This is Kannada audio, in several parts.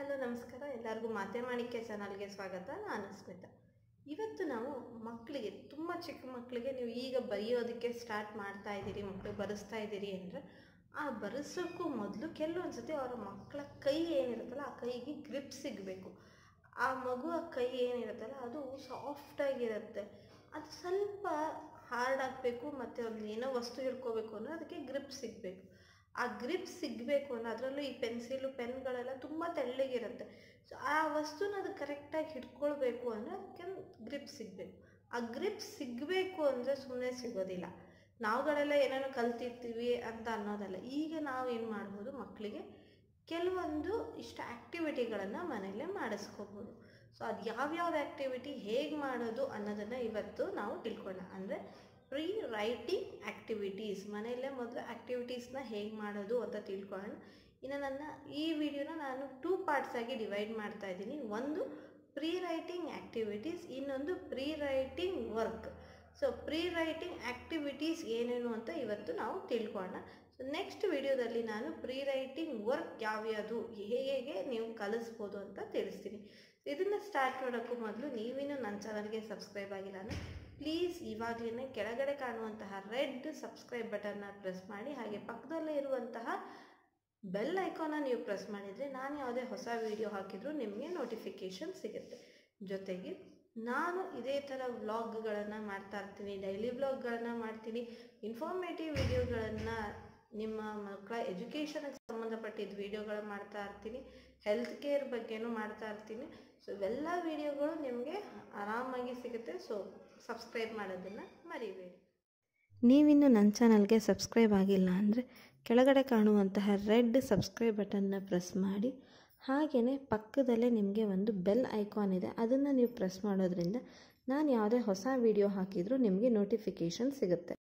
ಹಲೋ ನಮಸ್ಕಾರ ಎಲ್ಲರಿಗೂ ಮಾತೆ ಮಾಣಿಕ್ಯ ಚಾನಲ್ಗೆ ಸ್ವಾಗತ ನಾನು ಸ್ಮಿತಾ ಇವತ್ತು ನಾವು ಮಕ್ಕಳಿಗೆ ತುಂಬ ಚಿಕ್ಕ ಮಕ್ಕಳಿಗೆ ನೀವು ಈಗ ಬರೆಯೋದಕ್ಕೆ ಸ್ಟಾರ್ಟ್ ಮಾಡ್ತಾ ಇದ್ದೀರಿ ಮಕ್ಕಳಿಗೆ ಬರೆಸ್ತಾ ಇದ್ದೀರಿ ಅಂದರೆ ಆ ಬರೆಸೋಕ್ಕೂ ಮೊದಲು ಕೆಲವೊಂದು ಸತಿ ಅವರ ಮಕ್ಕಳ ಕೈ ಏನಿರುತ್ತಲ್ಲ ಆ ಕೈಗೆ ಗ್ರಿಪ್ ಸಿಗಬೇಕು ಆ ಮಗುವ ಕೈ ಏನಿರುತ್ತಲ್ಲ ಅದು ಸಾಫ್ಟಾಗಿರುತ್ತೆ ಅದು ಸ್ವಲ್ಪ ಹಾರ್ಡ್ ಆಗಬೇಕು ಮತ್ತು ಒಂದು ಏನೋ ವಸ್ತು ಹಿಡ್ಕೋಬೇಕು ಅಂದರೆ ಅದಕ್ಕೆ ಗ್ರಿಪ್ ಸಿಗಬೇಕು ಆ ಗ್ರಿಪ್ ಸಿಗಬೇಕು ಅಂದರೆ ಅದರಲ್ಲೂ ಈ ಪೆನ್ಸಿಲು ಪೆನ್ಗಳೆಲ್ಲ ತುಂಬ ತೆಳ್ಳಗಿರುತ್ತೆ ಸೊ ಆ ವಸ್ತುನ ಅದು ಕರೆಕ್ಟಾಗಿ ಹಿಡ್ಕೊಳ್ಬೇಕು ಅಂದರೆ ಅದಕ್ಕೆ ಗ್ರಿಪ್ ಸಿಗಬೇಕು ಆ ಗ್ರಿಪ್ ಸಿಗಬೇಕು ಅಂದರೆ ಸುಮ್ಮನೆ ಸಿಗೋದಿಲ್ಲ ನಾವುಗಳೆಲ್ಲ ಏನೇನೋ ಕಲ್ತಿರ್ತೀವಿ ಅಂತ ಅನ್ನೋದಲ್ಲ ಈಗ ನಾವು ಏನು ಮಾಡ್ಬೋದು ಮಕ್ಕಳಿಗೆ ಕೆಲವೊಂದು ಇಷ್ಟ ಆ್ಯಕ್ಟಿವಿಟಿಗಳನ್ನು ಮನೆಯಲ್ಲೇ ಮಾಡಿಸ್ಕೋಬೋದು ಸೊ ಅದು ಯಾವ್ಯಾವ ಆ್ಯಕ್ಟಿವಿಟಿ ಹೇಗೆ ಮಾಡೋದು ಅನ್ನೋದನ್ನು ಇವತ್ತು ನಾವು ತಿಳ್ಕೊಳ್ಳೋಣ ಅಂದರೆ ಪ್ರೀ ರೈಟಿಂಗ್ ಆ್ಯಕ್ಟಿವಿಟೀಸ್ ಮನೆಯಲ್ಲೇ ಮೊದಲು ಆ್ಯಕ್ಟಿವಿಟೀಸ್ನ ಹೇಗೆ ಮಾಡೋದು ಅಂತ ತಿಳ್ಕೊಳ್ಳೋಣ ಇನ್ನು ನನ್ನ ಈ ವಿಡಿಯೋನ ನಾನು ಟೂ ಪಾರ್ಟ್ಸ್ ಆಗಿ ಡಿವೈಡ್ ಮಾಡ್ತಾ ಇದ್ದೀನಿ ಒಂದು ಪ್ರೀ ರೈಟಿಂಗ್ ಆ್ಯಕ್ಟಿವಿಟೀಸ್ ಇನ್ನೊಂದು pre writing work so pre writing activities ಏನೇನು ಅಂತ ಇವತ್ತು ನಾವು ತಿಳ್ಕೊಳ್ಳೋಣ ಸೊ ನೆಕ್ಸ್ಟ್ ವಿಡಿಯೋದಲ್ಲಿ ನಾನು ಪ್ರೀ ರೈಟಿಂಗ್ ವರ್ಕ್ ಯಾವ್ಯಾವುದು ಹೇಗೆ ನೀವು ಕಲಿಸ್ಬೋದು ಅಂತ ತಿಳಿಸ್ತೀನಿ ಇದನ್ನು ಸ್ಟಾರ್ಟ್ ಮಾಡೋಕ್ಕೂ ಮೊದಲು ನೀವಿನ್ನೂ ನನ್ನ ಚಾನಲ್ಗೆ ಸಬ್ಸ್ಕ್ರೈಬ್ ಆಗಿಲ್ಲ ಅಂದರೆ ಪ್ಲೀಸ್ ಇವಾಗಲೇ ಕೆಳಗಡೆ ಕಾಣುವಂತಹ ರೆಡ್ ಸಬ್ಸ್ಕ್ರೈಬ್ ಬಟನ್ನ ಪ್ರೆಸ್ ಮಾಡಿ ಹಾಗೆ ಪಕ್ಕದಲ್ಲೇ ಇರುವಂತಹ ಬೆಲ್ ಐಕಾನ ನೀವು ಪ್ರೆಸ್ ಮಾಡಿದರೆ ನಾನು ಯಾವುದೇ ಹೊಸ ವಿಡಿಯೋ ಹಾಕಿದರೂ ನಿಮಗೆ ನೋಟಿಫಿಕೇಷನ್ ಸಿಗುತ್ತೆ ಜೊತೆಗೆ ನಾನು ಇದೇ ಥರ ವ್ಲಾಗ್ಗಳನ್ನು ಮಾಡ್ತಾ ಇರ್ತೀನಿ ಡೈಲಿ ವ್ಲಾಗ್ಗಳನ್ನು ಮಾಡ್ತೀನಿ ಇನ್ಫಾರ್ಮೇಟಿವ್ ವಿಡಿಯೋಗಳನ್ನು ನಿಮ್ಮ ಮಕ್ಕಳ ಎಜುಕೇಷನ್ಗೆ ಸಂಬಂಧಪಟ್ಟಿದ್ದ ವಿಡಿಯೋಗಳು ಮಾಡ್ತಾ ಇರ್ತೀನಿ ಹೆಲ್ತ್ ಕೇರ್ ಬಗ್ಗೆನೂ ಮಾಡ್ತಾ ಇರ್ತೀನಿ ಸೊ ಇವೆಲ್ಲ ವಿಡಿಯೋಗಳು ನಿಮಗೆ ಆರಾಮಾಗಿ ಸಿಗುತ್ತೆ ಸೊ ಸಬ್ಸ್ಕ್ರೈಬ್ ಮಾಡೋದನ್ನು ಮರಿಬೇಡಿ ನೀವಿನ್ನು ನನ್ನ ಚಾನಲ್ಗೆ ಸಬ್ಸ್ಕ್ರೈಬ್ ಆಗಿಲ್ಲ ಅಂದರೆ ಕೆಳಗಡೆ ಕಾಣುವಂತಹ ರೆಡ್ ಸಬ್ಸ್ಕ್ರೈಬ್ ಬಟನ್ನ ಪ್ರೆಸ್ ಮಾಡಿ ಹಾಗೆಯೇ ಪಕ್ಕದಲ್ಲೇ ನಿಮಗೆ ಒಂದು ಬೆಲ್ ಐಕಾನ್ ಇದೆ ಅದನ್ನು ನೀವು ಪ್ರೆಸ್ ಮಾಡೋದ್ರಿಂದ ನಾನು ಯಾವುದೇ ಹೊಸ ವಿಡಿಯೋ ಹಾಕಿದರೂ ನಿಮಗೆ ನೋಟಿಫಿಕೇಷನ್ ಸಿಗುತ್ತೆ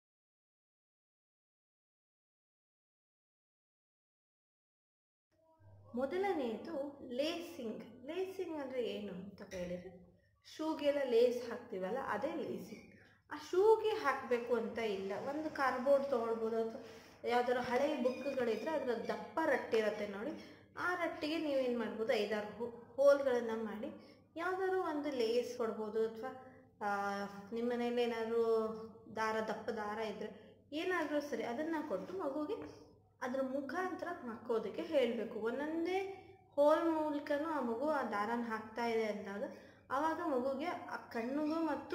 ಮೊದಲನೆಯದು ಲೇಸಿಂಗ್ ಲೇಸಿಂಗ್ ಅಂದರೆ ಏನು ಅಂತ ಕೇಳಿದರೆ ಶೂಗೆಲ್ಲ ಲೇಸ್ ಹಾಕ್ತೀವಲ್ಲ ಅದೇ ಲೇಸಿಂಗ್ ಆ ಶೂಗೆ ಹಾಕಬೇಕು ಅಂತ ಇಲ್ಲ ಒಂದು ಕಾರ್ಬೋರ್ಡ್ ತೊಗೊಳ್ಬೋದು ಅಥವಾ ಯಾವ್ದಾದ್ರು ಹಳೆ ಬುಕ್ಗಳಿದ್ರೆ ಅದರ ದಪ್ಪ ರಟ್ಟಿರುತ್ತೆ ನೋಡಿ ಆ ರಟ್ಟಿಗೆ ನೀವೇನು ಮಾಡ್ಬೋದು ಐದಾರು ಹೋ ಹೋಲ್ಗಳನ್ನು ಮಾಡಿ ಯಾವುದಾದ್ರು ಒಂದು ಲೇಸ್ ಕೊಡ್ಬೋದು ಅಥವಾ ನಿಮ್ಮ ಮನೇಲಿ ಏನಾದರೂ ದಾರ ದಪ್ಪ ದಾರ ಇದ್ದರೆ ಏನಾದರೂ ಸರಿ ಅದನ್ನು ಕೊಟ್ಟು ಮಗುಗೆ ಅದ್ರ ಮುಖಾಂತರ ಹಾಕೋದಕ್ಕೆ ಹೇಳಬೇಕು ಒಂದೊಂದೇ ಹೋಲ್ ಮೂಲಕನೂ ಆ ಮಗು ಆ ದಾರನ ಹಾಕ್ತಾ ಇದೆ ಅಂದಾಗ ಆವಾಗ ಮಗುಗೆ ಆ ಕಣ್ಣಿಗೂ ಮತ್ತು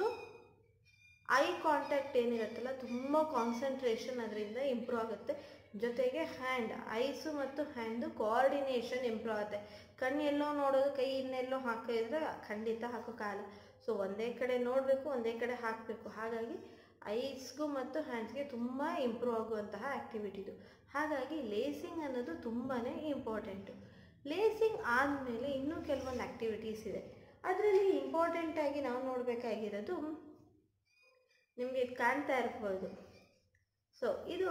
ಐ ಕಾಂಟ್ಯಾಕ್ಟ್ ಏನಿರುತ್ತಲ್ಲ ತುಂಬ ಕಾನ್ಸಂಟ್ರೇಷನ್ ಅದರಿಂದ ಇಂಪ್ರೂವ್ ಆಗುತ್ತೆ ಜೊತೆಗೆ ಹ್ಯಾಂಡ್ ಐಸು ಮತ್ತು ಹ್ಯಾಂಡು ಕೋಆರ್ಡಿನೇಷನ್ ಇಂಪ್ರೂವ್ ಆಗುತ್ತೆ ಕಣ್ಣು ಎಲ್ಲೋ ನೋಡೋದು ಕೈ ಇನ್ನೆಲ್ಲೋ ಹಾಕಿದ್ರೆ ಖಂಡಿತ ಹಾಕೋಕ್ಕಾಗಲ್ಲ ಸೊ ಒಂದೇ ಕಡೆ ನೋಡಬೇಕು ಒಂದೇ ಕಡೆ ಹಾಕಬೇಕು ಹಾಗಾಗಿ ಐಸ್ಗೂ ಮತ್ತು ಹ್ಯಾಂಡ್ಸ್ಗೆ ತುಂಬ ಇಂಪ್ರೂವ್ ಆಗುವಂತಹ ಆ್ಯಕ್ಟಿವಿಟಿದು ಹಾಗಾಗಿ ಲೇಸಿಂಗ್ ಅನ್ನೋದು ತುಂಬಾ ಇಂಪಾರ್ಟೆಂಟು ಲೇಸಿಂಗ್ ಆದಮೇಲೆ ಇನ್ನೂ ಕೆಲವೊಂದು ಆ್ಯಕ್ಟಿವಿಟೀಸ್ ಇದೆ ಅದರಲ್ಲಿ ಇಂಪಾರ್ಟೆಂಟಾಗಿ ನಾವು ನೋಡಬೇಕಾಗಿರೋದು ನಿಮಗೆ ಇದು ಕಾಣ್ತಾ ಇರ್ಬೋದು ಸೊ ಇದು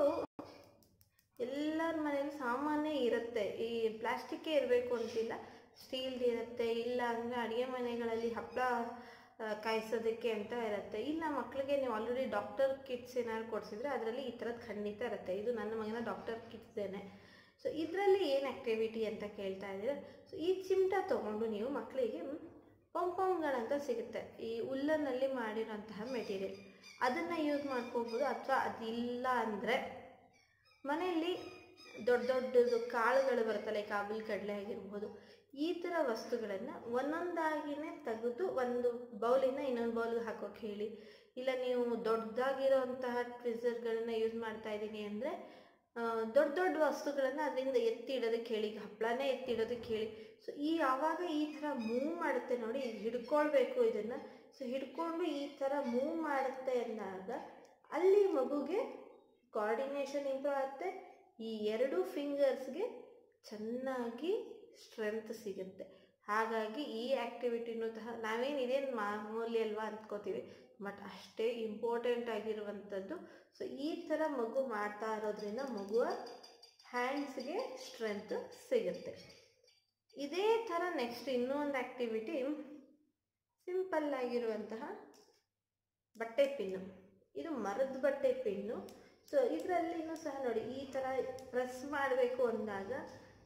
ಎಲ್ಲರ ಮನೇಲಿ ಸಾಮಾನ್ಯ ಇರುತ್ತೆ ಈ ಪ್ಲಾಸ್ಟಿಕ್ಕೇ ಇರಬೇಕು ಅಂತಿಲ್ಲ ಸ್ಟೀಲ್ದು ಇರುತ್ತೆ ಇಲ್ಲ ಅಂದರೆ ಅಡುಗೆ ಮನೆಗಳಲ್ಲಿ ಹಪ್ಪಳ ಕಾಯಿಸೋದಕ್ಕೆ ಅಂತ ಇರುತ್ತೆ ಇಲ್ಲ ಮಕ್ಕಳಿಗೆ ನೀವು ಆಲ್ರೆಡಿ ಡಾಕ್ಟರ್ ಕಿಟ್ಸ್ ಏನಾದ್ರು ಕೊಡಿಸಿದ್ರೆ ಅದರಲ್ಲಿ ಈ ಥರದ್ದು ಖಂಡಿತ ಇರುತ್ತೆ ಇದು ನನ್ನ ಮಗನ ಡಾಕ್ಟರ್ ಕಿಟ್ಸ್ದೇನೆ ಸೊ ಇದರಲ್ಲಿ ಏನು ಆ್ಯಕ್ಟಿವಿಟಿ ಅಂತ ಕೇಳ್ತಾ ಇದ್ದೀರಾ ಸೊ ಈ ಚಿಮಟ ತೊಗೊಂಡು ನೀವು ಮಕ್ಕಳಿಗೆ ಪಂಪಂಗಳಂತ ಸಿಗುತ್ತೆ ಈ ಉಲ್ಲನ್ನಲ್ಲಿ ಮಾಡಿರೋಂತಹ ಮೆಟೀರಿಯಲ್ ಅದನ್ನು ಯೂಸ್ ಮಾಡ್ಕೋಬೋದು ಅಥವಾ ಅದಿಲ್ಲ ಅಂದರೆ ಮನೆಯಲ್ಲಿ ದೊಡ್ಡ ದೊಡ್ಡದು ಕಾಳುಗಳು ಬರುತ್ತಲ್ಲ ಈ ಕಾಬೂಲ್ ಕಡಲೆ ಆಗಿರ್ಬೋದು ಈ ಥರ ವಸ್ತುಗಳನ್ನು ಒಂದೊಂದಾಗಿನೇ ತೆಗೆದು ಒಂದು ಬೌಲಿನ ಇನ್ನೊಂದು ಬೌಲ್ಗೆ ಹಾಕೋಕೆ ಹೇಳಿ ಇಲ್ಲ ನೀವು ದೊಡ್ಡದಾಗಿರೋಂತಹ ಟ್ವಿಸರ್ಗಳನ್ನ ಯೂಸ್ ಮಾಡ್ತಾ ಇದ್ದೀನಿ ಅಂದರೆ ದೊಡ್ಡ ದೊಡ್ಡ ವಸ್ತುಗಳನ್ನು ಅದರಿಂದ ಎತ್ತಿ ಇಡೋದಕ್ಕೆ ಹೇಳಿ ಹಪ್ಪಳನೇ ಎತ್ತಿ ಇಡೋದಕ್ಕೆ ಹೇಳಿ ಸೊ ಈ ಯಾವಾಗ ಈ ಥರ ಮೂವ್ ಮಾಡುತ್ತೆ ನೋಡಿ ಹಿಡ್ಕೊಳ್ಬೇಕು ಇದನ್ನು ಸೊ ಹಿಡ್ಕೊಂಡು ಈ ಥರ ಮೂವ್ ಮಾಡುತ್ತೆ ಅಂದಾಗ ಅಲ್ಲಿ ಮಗುಗೆ ಕೋಆರ್ಡಿನೇಷನ್ ಇಂಪ್ರೂವ್ ಆಗುತ್ತೆ ಈ ಎರಡು ಫಿಂಗರ್ಸ್ಗೆ ಚೆನ್ನಾಗಿ ಸ್ಟ್ರೆಂತ್ ಸಿಗುತ್ತೆ ಹಾಗಾಗಿ ಈ ಆ್ಯಕ್ಟಿವಿಟಿನೂ ಸಹ ನಾವೇನು ಇದೇನು ಮಾಮೂಲಿ ಅಲ್ವಾ ಅಂದ್ಕೋತೀವಿ ಬಟ್ ಅಷ್ಟೇ ಇಂಪಾರ್ಟೆಂಟ್ ಆಗಿರುವಂಥದ್ದು ಸೊ ಈ ಥರ ಮಗು ಮಾಡ್ತಾ ಇರೋದ್ರಿಂದ ಮಗುವ ಹ್ಯಾಂಡ್ಸ್ಗೆ ಸ್ಟ್ರೆಂತ್ ಸಿಗುತ್ತೆ ಇದೇ ಥರ ನೆಕ್ಸ್ಟ್ ಇನ್ನೂ ಒಂದು ಆ್ಯಕ್ಟಿವಿಟಿ ಸಿಂಪಲ್ ಆಗಿರುವಂತಹ ಬಟ್ಟೆ ಪಿನ್ನು ಇದು ಮರದ ಬಟ್ಟೆ ಪಿನ್ನು ಸೊ ಇದರಲ್ಲಿನೂ ಸಹ ನೋಡಿ ಈ ಥರ ಪ್ರೆಸ್ ಮಾಡಬೇಕು ಅಂದಾಗ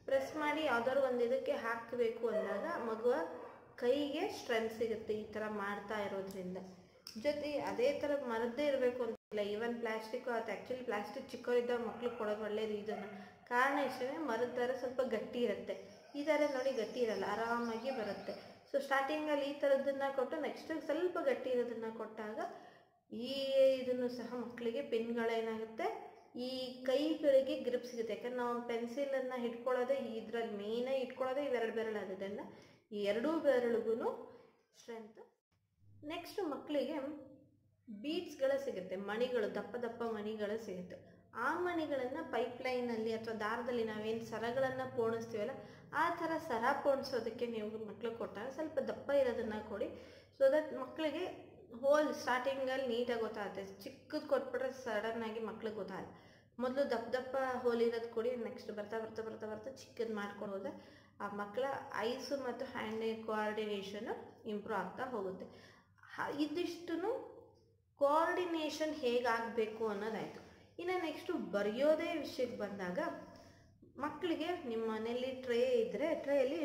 ಪ್ರೆಸ್ ಮಾಡಿ ಯಾವ್ದಾದ್ರು ಒಂದು ಇದಕ್ಕೆ ಹಾಕಬೇಕು ಅಂದಾಗ ಮಗುವ ಕೈಗೆ ಸ್ಟ್ರೆಂತ್ ಸಿಗುತ್ತೆ ಈ ಥರ ಮಾಡ್ತಾ ಇರೋದ್ರಿಂದ ಜೊತೆ ಅದೇ ಥರ ಮರದ್ದೇ ಇರಬೇಕು ಅಂತಿಲ್ಲ ಈವನ್ ಪ್ಲಾಸ್ಟಿಕ್ ಅದು ಆ್ಯಕ್ಚುಲಿ ಪ್ಲಾಸ್ಟಿಕ್ ಚಿಕ್ಕವರಿದ್ದಾಗ ಮಕ್ಳಿಗೆ ಕೊಡೋದು ಒಳ್ಳೇದು ಇದನ್ನು ಕಾರಣ ಇಷ್ಟೇ ಮರದ ಥರ ಸ್ವಲ್ಪ ಗಟ್ಟಿ ಇರುತ್ತೆ ಈ ಥರ ನೋಡಿ ಗಟ್ಟಿ ಇರಲ್ಲ ಆರಾಮಾಗಿ ಬರುತ್ತೆ ಸೊ ಸ್ಟಾರ್ಟಿಂಗಲ್ಲಿ ಈ ಥರದ್ದನ್ನು ಕೊಟ್ಟು ನೆಕ್ಸ್ಟ್ ಸ್ವಲ್ಪ ಗಟ್ಟಿ ಇರೋದನ್ನು ಕೊಟ್ಟಾಗ ಈ ಇದನ್ನು ಸಹ ಮಕ್ಕಳಿಗೆ ಪಿನ್ಗಳೇನಾಗುತ್ತೆ ಈ ಕೈಗಳಿಗೆ ಗ್ರಿಪ್ ಸಿಗುತ್ತೆ ಯಾಕಂದ್ರೆ ನಾವು ಪೆನ್ಸಿಲನ್ನು ಹಿಡ್ಕೊಳ್ಳೋದೇ ಇದ್ರಲ್ಲಿ ಮೇಯ್ನಾಗಿ ಇಟ್ಕೊಳ್ಳೋದೇ ಇವೆರಡು ಬೆರಳಾಗೋದ್ರಿಂದ ಈ ಎರಡೂ ಬೆರಳಿಗೂ ಸ್ಟ್ರೆಂತ್ ನೆಕ್ಸ್ಟ್ ಮಕ್ಕಳಿಗೆ ಬೀಡ್ಸ್ಗಳು ಸಿಗುತ್ತೆ ಮಣಿಗಳು ದಪ್ಪ ದಪ್ಪ ಮಣಿಗಳು ಸಿಗುತ್ತೆ ಆ ಮಣಿಗಳನ್ನು ಪೈಪ್ಲೈನಲ್ಲಿ ಅಥವಾ ದಾರದಲ್ಲಿ ನಾವೇನು ಸರಗಳನ್ನು ಪೋಣಿಸ್ತೀವಲ್ಲ ಆ ಥರ ಸರ ಪೋಣಿಸೋದಕ್ಕೆ ನೀವು ಮಕ್ಳಿಗೆ ಕೊಟ್ಟಾಗ ಸ್ವಲ್ಪ ದಪ್ಪ ಇರೋದನ್ನು ಕೊಡಿ ಸೊ ದಟ್ ಮಕ್ಕಳಿಗೆ ಹೋಲ್ ಸ್ಟಾರ್ಟಿಂಗಲ್ಲಿ ನೀಟಾಗಿ ಗೊತ್ತಾಗುತ್ತೆ ಚಿಕ್ಕದು ಕೊಟ್ಬಿಟ್ರೆ ಸಡನ್ನಾಗಿ ಮಕ್ಳಿಗೆ ಗೊತ್ತಾಗಲ್ಲ ಮೊದಲು ದಪ್ಪ ದಪ್ಪ ಹೋಲ್ ಇರೋದು ಕೊಡಿ ನೆಕ್ಸ್ಟ್ ಬರ್ತಾ ಬರ್ತಾ ಬರ್ತಾ ಬರ್ತಾ ಚಿಕ್ಕದು ಮಾಡ್ಕೊಂಡು ಹೋದ್ರೆ ಆ ಮಕ್ಕಳ ಐಸು ಮತ್ತು ಹ್ಯಾಂಡ್ ಕೋಆರ್ಡಿನೇಷನು ಇಂಪ್ರೂವ್ ಆಗ್ತಾ ಹೋಗುತ್ತೆ ಹ- ಇದಿಷ್ಟು ಕೋಆರ್ಡಿನೇಷನ್ ಹೇಗಾಗಬೇಕು ಅನ್ನೋದಾಯಿತು ಇನ್ನು ನೆಕ್ಸ್ಟು ಬರೆಯೋದೇ ವಿಷಯಕ್ಕೆ ಬಂದಾಗ ಮಕ್ಕಳಿಗೆ ನಿಮ್ಮ ಮನೆಯಲ್ಲಿ ಟ್ರೇ ಇದ್ದರೆ ಟ್ರೇಯಲ್ಲಿ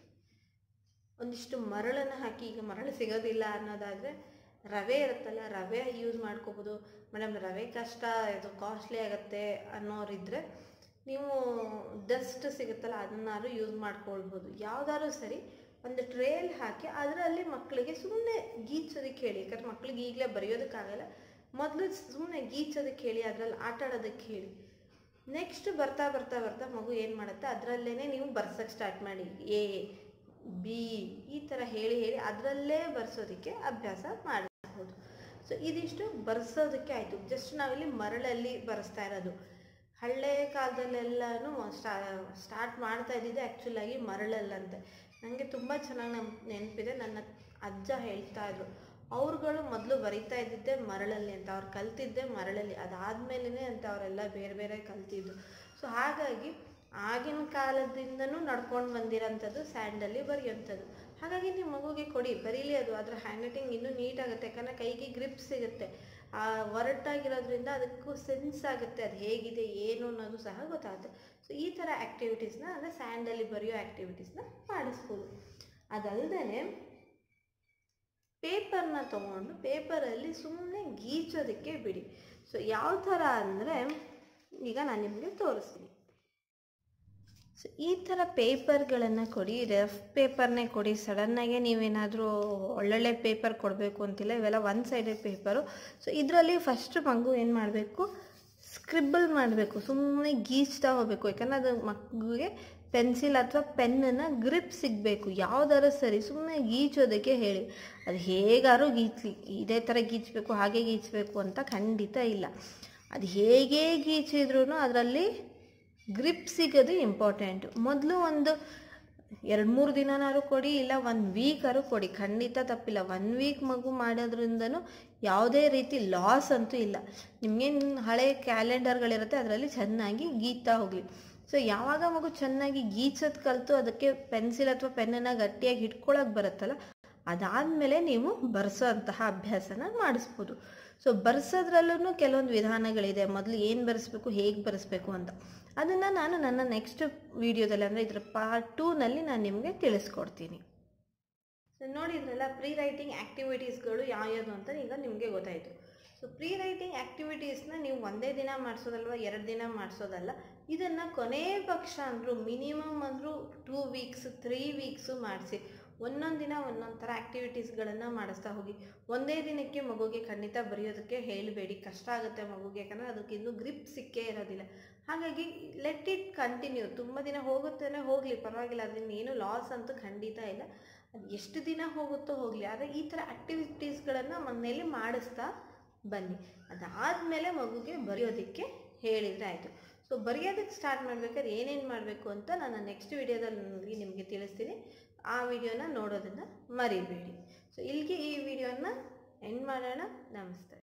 ಒಂದಿಷ್ಟು ಮರಳನ್ನು ಹಾಕಿ ಈಗ ಮರಳು ಸಿಗೋದಿಲ್ಲ ಅನ್ನೋದಾದರೆ ರವೆ ಇರುತ್ತಲ್ಲ ರವೆ ಯೂಸ್ ಮಾಡ್ಕೋಬೋದು ಮೇಡಮ್ ರವೆ ಕಷ್ಟ ಇದು ಕಾಸ್ಟ್ಲಿ ಆಗುತ್ತೆ ಅನ್ನೋರಿದ್ದರೆ ನೀವು ಡಸ್ಟ್ ಸಿಗುತ್ತಲ್ಲ ಅದನ್ನಾದ್ರು ಯೂಸ್ ಮಾಡ್ಕೊಳ್ಬೋದು ಯಾವುದಾದ್ರು ಸರಿ ಒಂದು ಟ್ರೇಯಲ್ಲಿ ಹಾಕಿ ಅದರಲ್ಲಿ ಮಕ್ಕಳಿಗೆ ಸುಮ್ಮನೆ ಗೀಚೋದಕ್ಕೆ ಹೇಳಿ ಯಾಕಂದ್ರೆ ಮಕ್ಳಿಗೆ ಈಗಲೇ ಬರೆಯೋದಕ್ಕಾಗಲ್ಲ ಮೊದಲು ಸುಮ್ಮನೆ ಗೀಚೋದಕ್ಕೆ ಹೇಳಿ ಅದರಲ್ಲಿ ಆಟ ಆಡೋದಕ್ಕೆ ಹೇಳಿ ನೆಕ್ಸ್ಟ್ ಬರ್ತಾ ಬರ್ತಾ ಬರ್ತಾ ಮಗು ಏನು ಮಾಡುತ್ತೆ ಅದರಲ್ಲೇ ನೀವು ಬರ್ಸೋಕ್ಕೆ ಸ್ಟಾರ್ಟ್ ಮಾಡಿ ಎ ಬಿ ಈ ಥರ ಹೇಳಿ ಹೇಳಿ ಅದರಲ್ಲೇ ಬರ್ಸೋದಕ್ಕೆ ಅಭ್ಯಾಸ ಮಾಡಬಹುದು ಸೊ ಇದಿಷ್ಟು ಬರ್ಸೋದಕ್ಕೆ ಆಯಿತು ಜಸ್ಟ್ ನಾವಿಲ್ಲಿ ಮರಳಲ್ಲಿ ಬರೆಸ್ತಾ ಇರೋದು ಹಳೆ ಕಾಲದಲ್ಲೆಲ್ಲನೂ ಸ್ಟಾ ಸ್ಟಾರ್ಟ್ ಮಾಡ್ತಾ ಇದ್ದಿದ್ದೆ ಆ್ಯಕ್ಚುಲಾಗಿ ಮರಳಲ್ಲಂತೆ ನನಗೆ ತುಂಬ ಚೆನ್ನಾಗಿ ನಮ್ ನೆನಪಿದೆ ನನ್ನ ಅಜ್ಜ ಹೇಳ್ತಾ ಇದ್ರು ಅವ್ರುಗಳು ಮೊದಲು ಬರಿತಾ ಇದ್ದಿದ್ದೆ ಮರಳಲ್ಲಿ ಅಂತ ಅವ್ರು ಕಲ್ತಿದ್ದೆ ಮರಳಲ್ಲಿ ಅದಾದ್ಮೇಲೆ ಅಂತ ಅವರೆಲ್ಲ ಬೇರೆ ಬೇರೆ ಕಲ್ತಿದ್ದು ಸೊ ಹಾಗಾಗಿ ಆಗಿನ ಕಾಲದಿಂದನೂ ನಡ್ಕೊಂಡು ಬಂದಿರೋಂಥದ್ದು ಸ್ಯಾಂಡಲ್ಲಿ ಬರೆಯೋಂಥದ್ದು ಹಾಗಾಗಿ ನಿಮ್ಮ ಮಗುಗೆ ಕೊಡಿ ಬರೀಲಿ ಅದು ಅದರ ಹ್ಯಾಂಡ್ ರೈಟಿಂಗ್ ಇನ್ನೂ ನೀಟಾಗುತ್ತೆ ಯಾಕಂದರೆ ಕೈಗೆ ಗ್ರಿಪ್ ಸಿಗುತ್ತೆ ಆ ಒರಟಾಗಿರೋದ್ರಿಂದ ಅದಕ್ಕೂ ಸೆನ್ಸ್ ಆಗುತ್ತೆ ಅದು ಹೇಗಿದೆ ಏನು ಅನ್ನೋದು ಸಹ ಗೊತ್ತಾಗುತ್ತೆ ಸೊ ಈ ಥರ ಆ್ಯಕ್ಟಿವಿಟೀಸ್ನ ಅಂದರೆ ಸ್ಯಾಂಡಲ್ಲಿ ಬರೆಯೋ ಆ್ಯಕ್ಟಿವಿಟೀಸ್ನ ಮಾಡಿಸ್ಬೋದು ಅದಲ್ಲದೆ ಪೇಪರ್ನ ತೊಗೊಂಡು ಪೇಪರಲ್ಲಿ ಸುಮ್ಮನೆ ಗೀಚೋದಕ್ಕೆ ಬಿಡಿ ಸೊ ಯಾವ ಥರ ಅಂದರೆ ಈಗ ನಾನು ನಿಮಗೆ ತೋರಿಸ್ತೀನಿ ಸೊ ಈ ಥರ ಪೇಪರ್ಗಳನ್ನು ಕೊಡಿ ರಫ್ ಪೇಪರ್ನೇ ಕೊಡಿ ಸಡನ್ನಾಗೆ ನೀವೇನಾದರೂ ಒಳ್ಳೊಳ್ಳೆ ಪೇಪರ್ ಕೊಡಬೇಕು ಅಂತಿಲ್ಲ ಇವೆಲ್ಲ ಒನ್ ಸೈಡೆಡ್ ಪೇಪರು ಸೊ ಇದರಲ್ಲಿ ಫಸ್ಟ್ ಮಗು ಏನು ಮಾಡಬೇಕು ಸ್ಕ್ರಿಬಲ್ ಮಾಡಬೇಕು ಸುಮ್ಮನೆ ಗೀಚ್ತಾ ಹೋಗಬೇಕು ಯಾಕಂದರೆ ಅದು ಮಗುಗೆ ಪೆನ್ಸಿಲ್ ಅಥವಾ ಪೆನ್ನನ್ನು ಗ್ರಿಪ್ ಸಿಗಬೇಕು ಯಾವ್ದಾರು ಸರಿ ಸುಮ್ಮನೆ ಗೀಚೋದಕ್ಕೆ ಹೇಳಿ ಅದು ಹೇಗಾರು ಗೀಚ್ಲಿ ಇದೇ ಥರ ಗೀಚಬೇಕು ಹಾಗೆ ಗೀಚಬೇಕು ಅಂತ ಖಂಡಿತ ಇಲ್ಲ ಅದು ಹೇಗೆ ಗೀಚಿದ್ರೂ ಅದರಲ್ಲಿ ಗ್ರಿಪ್ ಸಿಗೋದು ಇಂಪಾರ್ಟೆಂಟು ಮೊದಲು ಒಂದು ಎರಡು ಮೂರು ದಿನನಾದ್ರು ಕೊಡಿ ಇಲ್ಲ ಒನ್ ವೀಕಾದ್ರು ಕೊಡಿ ಖಂಡಿತ ತಪ್ಪಿಲ್ಲ ಒನ್ ವೀಕ್ ಮಗು ಮಾಡೋದ್ರಿಂದನೂ ಯಾವುದೇ ರೀತಿ ಲಾಸ್ ಅಂತೂ ಇಲ್ಲ ನಿಮಗೇನು ಹಳೆ ಕ್ಯಾಲೆಂಡರ್ಗಳಿರುತ್ತೆ ಅದರಲ್ಲಿ ಚೆನ್ನಾಗಿ ಗೀತಾ ಹೋಗಲಿ ಸೊ ಯಾವಾಗ ಮಗು ಚೆನ್ನಾಗಿ ಗೀಚೋದು ಕಲಿತು ಅದಕ್ಕೆ ಪೆನ್ಸಿಲ್ ಅಥವಾ ಪೆನ್ನನ್ನು ಗಟ್ಟಿಯಾಗಿ ಹಿಡ್ಕೊಳಕ್ಕೆ ಬರುತ್ತಲ್ಲ ಅದಾದಮೇಲೆ ನೀವು ಬರ್ಸೋ ಅಂತಹ ಅಭ್ಯಾಸನ ಮಾಡಿಸ್ಬೋದು ಸೊ ಬರ್ಸೋದ್ರಲ್ಲೂ ಕೆಲವೊಂದು ವಿಧಾನಗಳಿದೆ ಮೊದಲು ಏನು ಬರೆಸ್ಬೇಕು ಹೇಗೆ ಬರೆಸ್ಬೇಕು ಅಂತ ಅದನ್ನು ನಾನು ನನ್ನ ನೆಕ್ಸ್ಟ್ ವಿಡಿಯೋದಲ್ಲಿ ಅಂದರೆ ಇದರ ಪಾರ್ಟ್ ಟೂನಲ್ಲಿ ನಾನು ನಿಮಗೆ ತಿಳಿಸ್ಕೊಡ್ತೀನಿ ಸೊ ನೋಡಿದ್ರಲ್ಲ ಪ್ರೀ ರೈಟಿಂಗ್ ಆ್ಯಕ್ಟಿವಿಟೀಸ್ಗಳು ಯಾವ್ಯಾವುದು ಅಂತ ಈಗ ನಿಮಗೆ ಗೊತ್ತಾಯಿತು ಸೊ ಪ್ರೀ ರೈಟಿಂಗ್ ಆ್ಯಕ್ಟಿವಿಟೀಸ್ನ ನೀವು ಒಂದೇ ದಿನ ಮಾಡಿಸೋದಲ್ವ ಎರಡು ದಿನ ಮಾಡಿಸೋದಲ್ಲ ಇದನ್ನು ಕೊನೆ ಪಕ್ಷ ಅಂದರೂ ಮಿನಿಮಮ್ ಅಂದರೂ ಟೂ ವೀಕ್ಸ್ ತ್ರೀ ವೀಕ್ಸು ಮಾಡಿಸಿ ಒಂದೊಂದು ದಿನ ಒಂದೊಂದು ಥರ ಆ್ಯಕ್ಟಿವಿಟೀಸ್ಗಳನ್ನು ಮಾಡಿಸ್ತಾ ಹೋಗಿ ಒಂದೇ ದಿನಕ್ಕೆ ಮಗುಗೆ ಖಂಡಿತ ಬರೆಯೋದಕ್ಕೆ ಹೇಳಬೇಡಿ ಕಷ್ಟ ಆಗುತ್ತೆ ಮಗುಗೆ ಯಾಕಂದರೆ ಅದಕ್ಕೆ ಇನ್ನೂ ಗ್ರಿಪ್ ಸಿಕ್ಕೇ ಇರೋದಿಲ್ಲ ಹಾಗಾಗಿ ಲೆಟ್ ಇಟ್ ಕಂಟಿನ್ಯೂ ತುಂಬ ದಿನ ಹೋಗುತ್ತೇನೆ ಹೋಗಲಿ ಪರವಾಗಿಲ್ಲ ಅದರಿಂದ ಏನು ಲಾಸ್ ಅಂತೂ ಖಂಡಿತ ಇಲ್ಲ ಅದು ಎಷ್ಟು ದಿನ ಹೋಗುತ್ತೋ ಹೋಗಲಿ ಆದರೆ ಈ ಥರ ಆ್ಯಕ್ಟಿವಿಟೀಸ್ಗಳನ್ನು ಮನೆಯಲ್ಲಿ ಮಾಡಿಸ್ತಾ ಬನ್ನಿ ಅದಾದಮೇಲೆ ಮಗುಗೆ ಬರೆಯೋದಕ್ಕೆ ಹೇಳಿದರೆ ಆಯಿತು ಸೊ ಬರೆಯೋದಕ್ಕೆ ಸ್ಟಾರ್ಟ್ ಮಾಡಬೇಕಾದ್ರೆ ಏನೇನು ಮಾಡಬೇಕು ಅಂತ ನಾನು ನೆಕ್ಸ್ಟ್ ವಿಡಿಯೋದಲ್ಲಿ ನಿಮಗೆ ತಿಳಿಸ್ತೀನಿ ಆ ವಿಡಿಯೋನ ನೋಡೋದನ್ನು ಮರಿಬೇಡಿ ಸೊ ಇಲ್ಲಿಗೆ ಈ ವಿಡಿಯೋನ ಎಂಡ್ ಮಾಡೋಣ ನಮಸ್ತೆ